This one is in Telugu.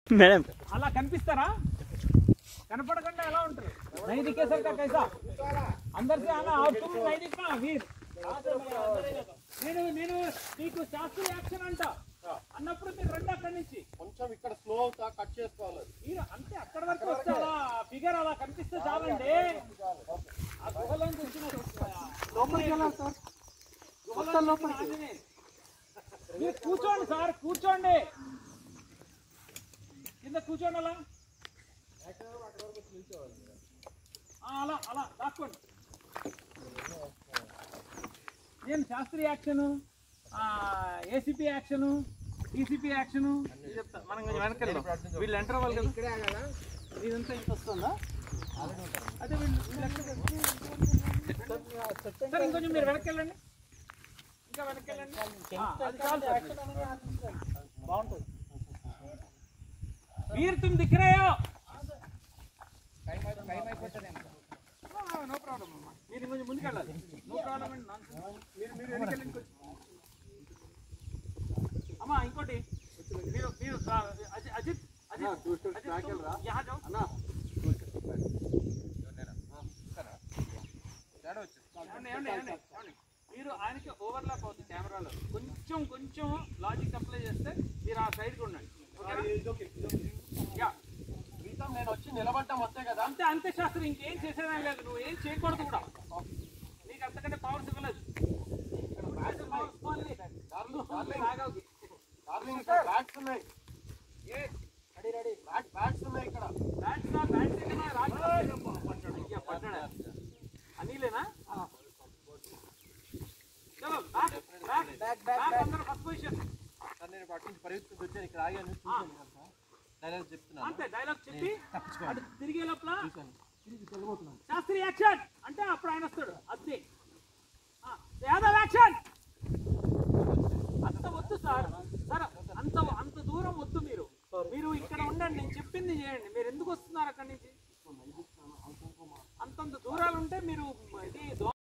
మేడం అలా కనిపిస్తారా కనపడకుండా ఎలా ఉంటారు నైదికే సరిగా కైసా అందరి से आना और तुम नैतिक ना वीर నేను నేను నీకు శాస్త్రీయ యాక్షన్ అంట అన్నప్పుడు మీరు రండి అక్కడి నుంచి కొంచెం ఇక్కడ స్లో అవుతా కట్ చేసుకోవాలి మీరు అంతే అక్కడ వరకు వస్తే అలా ఫిగర్ అలా కనిపిస్తే చాలండి ఆ గుహలో చూసిన లోపలికి వెళ్ళాలి సార్ గుహలో లోపలికి ఆంజనేయులు. మీరు కూర్చోండి సార్ కూర్చోండి కింద కూర్చోండి అలా ఆ, అలా అలా దాక్కోండి నేను శాస్త్రీయ action ACP action TCP action చెప్తా మనం కొంచెం వెనక్కి వెళ్దాం వీళ్ళు ఎంటర్ అవ్వాలి కదా ఇదంతా ఇంత వస్తుందా అదే వీళ్ళు వీళ్ళు ఎక్కడ సార్ ఇంకొంచెం మీరు వెనక్కి వెళ్ళండి ఇంకా వెనక్కి వెళ్ళండి ఆ, అది చాలు సార్. బాగుంటుంది వీర్ తుమ్ దిఖ రहे हो నో ప్రాబ్లం అమ్మా మీరు కొంచెం ముందుకు వెళ్ళాలి నో ప్రాబ్లం అండి మీరు మీరు వెనకెళ్ళి ఇంకొంచెం అమ్మా ఇంకోటి మీరు మీరు ఆ, అజిత్ అజిత్ అజిత్ అజిత్ तुम यहाँ जाओ ఏమండి, ఏమండి, ఏమండి, ఏమండి? మీరు ఆయనకి ఓవర్లాప్ అవుతుంది కెమెరాలో కొంచెం కొంచెం లాజిక్ అప్లై చేస్తే మీరు ఆ సైడ్కి ఉండండి ఓకేనా? యా గీతం నేను వచ్చి నిలబడ్డం వస్తే కదా అంతే అంతే శాస్త్రి ఇంకేం చేసేదేం లేదు నువ్వు ఏం చేయకూడదు కూడా నీకు అంతకంటే పవర్స్ ఇవ్వలేదు powers పోనీ. నువ్వు రాగవుకి. డార్లింగ్ ఇక్కడ బ్యాట్స్ ఉన్నాయి బ్యాట్ బ్యాట్స్ ఉన్నాయి ఇక్కడ బ్యాట్స్ నా బ్యాట్స్ ఏమైనా రాజు అయ్యా, పడ్డాడా? అనిలేనా చలో బ్యాక్ బ్యాక్ బ్యాక్ అందరూ ఫస్ట్ పొజిషన్ సార్ నేను అటు నుంచి పరిగెత్తుకుంటూ వచ్చాను ఇక్కడ ఆగాను చూశాను కదా సార్ డైలాగ్ చెప్తున్నాను అంతే డైలాగ్ చెప్పి అటు తిరిగే లోపల చూశాను తిరిగి వెళ్ళబోతున్నాను శాస్త్రి యాక్షన్ అంటే అప్పుడు ఆయన వస్తాడు అంతే ఆ, యాదవ్ యాక్షన్ అంత వద్దు సార్ సార్ అంత అంత దూరం వద్దు మీరు మీరు ఇక్కడ ఉండండి నేను చెప్పింది చేయండి మీరు ఎందుకు వస్తున్నారు అక్కడి నుంచి అంతంత దూరాలు ఉంటే మీరు ఇది